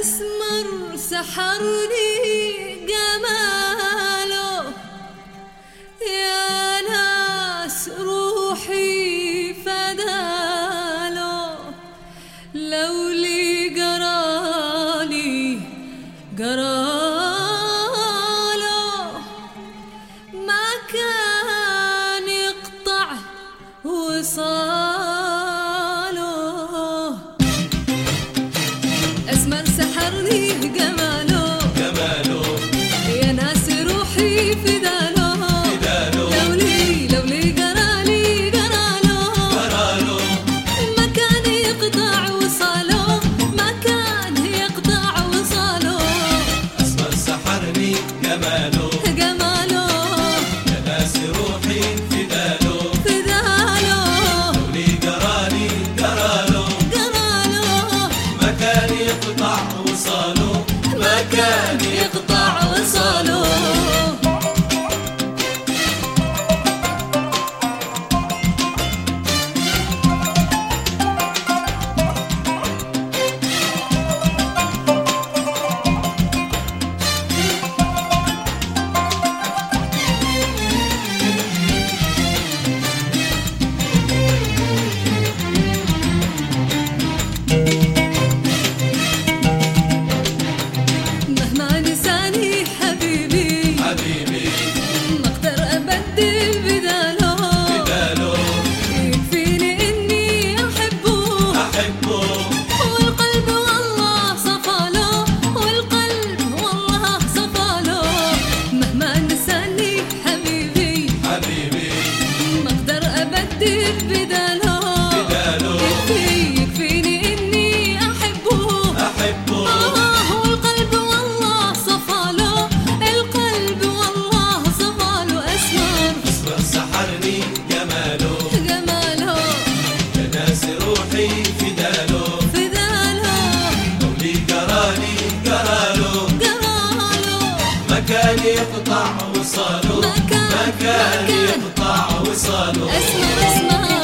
أسمر سحرني جماله يا ناس روحي فداله لو لي جرالي جراله ما كان يقطع وصاله أسمر سحرني جماله جماله يا ناس روحي فداله فداله. لو لي لو لي جرالي جراله قراله ما كان يقطع وصاله ما كان يقطع وصاله أسمر سحرني جماله جماله يا ناس روحي فداله فداله لي قرالي قراله جراله ما كان يقطع وصاله ما كان يقطع وصاله مهما نساني حبيبي حبيبي ما اقدر ابدل بداله فداله يكفيني اني احبه أحبه والقلب والله صفاله والقلب والله صفاله مهما نساني حبيبي حبيبي ما اقدر ابدل بداله بداله. يكفي يكفيني اني احبه أحبه آه والقلب والله صفاله القلب والله صفاله أسمر أسمر سحرني جماله جماله يا ناس روحي فداله فداله لي قرالي قراله قراله ما كان يقطع وصاله ما كان- ما كان ما كان. يقطع وصاله أسمر أسمر